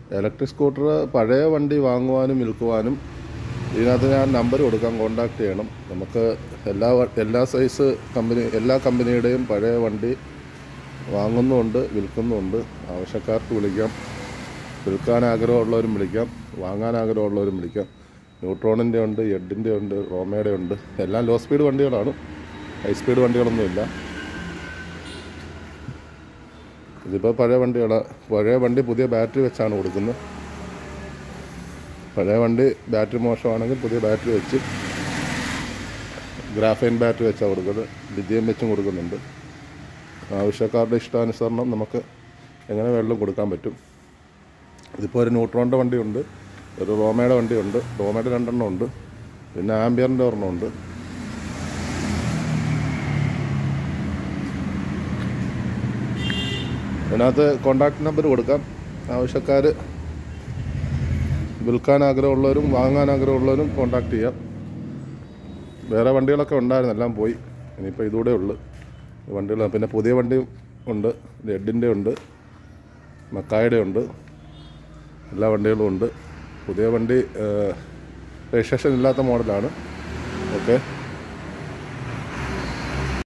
electric scooter പഴയ വണ്ടി വാങ്ങുവാനും വിൽക്കുവാനും ഇതിനകത്ത് ഞാൻ നമ്പർ കൊടുക്കാം കോണ്ടാക്ട് ചെയ്യണം നമുക്ക് എല്ലാ വ- എല്ലാ സൈസ് കമ്പനി എല്ലാ കമ്പനിയുടെയും പഴയ വണ്ടി വാങ്ങുന്നുമുണ്ട് വിൽക്കുന്നുമുണ്ട് ആവശ്യക്കാർക്ക് വിളിക്കാം വിൽക്കാൻ ആഗ്രഹമുള്ളവരും വിളിക്കാം വാങ്ങാൻ ആഗ്രഹമുള്ളവരും വിളിക്കാം ന്യൂട്രോണിൻ്റെ ഉണ്ട് എഡിൻ്റെ ഉണ്ട് റോമയുടെ ഉണ്ട് എല്ലാം ലോ സ്പീഡ് വണ്ടികളാണ് ഹൈ സ്പീഡ് വണ്ടികളൊന്നുമില്ല ഇതിപ്പോൾ പഴയ വണ്ടികളാണ് പഴയ വണ്ടി പുതിയ ബാറ്ററി വെച്ചാണ് കൊടുക്കുന്നത് പഴയ വണ്ടി ബാറ്ററി മോശമാണെങ്കിൽ പുതിയ ബാറ്ററി വെച്ച് ഗ്രാഫൈൻ ബാറ്ററി വെച്ചാണ് കൊടുക്കുന്നത് ലിഥിയം വെച്ചും കൊടുക്കുന്നുണ്ട് ആവശ്യക്കാരുടെ ഇഷ്ടാനുസരണം നമുക്ക് എങ്ങനെ വെള്ളം കൊടുക്കാൻ പറ്റും ഇതിപ്പോൾ ഒരു ന്യൂട്രോണിൻ്റെ വണ്ടിയുണ്ട് ഒരു റോമയുടെ വണ്ടിയുണ്ട് റോമയുടെ രണ്ടെണ്ണം ഉണ്ട് പിന്നെ ആംബിയറിൻ്റെ ഒരെണ്ണം ഉണ്ട് ഇതിനകത്ത് കോണ്ടാക്ട് നമ്പർ കൊടുക്കാം ആവശ്യക്കാർ വിൽക്കാൻ ആഗ്രഹമുള്ളവരും വാങ്ങാൻ ആഗ്രഹമുള്ളവരും കോണ്ടാക്ട് ചെയ്യാം വേറെ വണ്ടികളൊക്കെ ഉണ്ടായിരുന്നു എല്ലാം പോയി ഇനിയിപ്പോൾ ഇതൂടെ ഉള്ളു വണ്ടികൾ പിന്നെ പുതിയ വണ്ടിയും ഉണ്ട് റെഡിൻ്റെ ഉണ്ട് മക്കായുടെ ഉണ്ട് എല്ലാ വണ്ടികളും ഉണ്ട് പുതിയ വണ്ടി രജിസ്ട്രേഷൻ ഇല്ലാത്ത മോഡലാണ് ഓക്കെ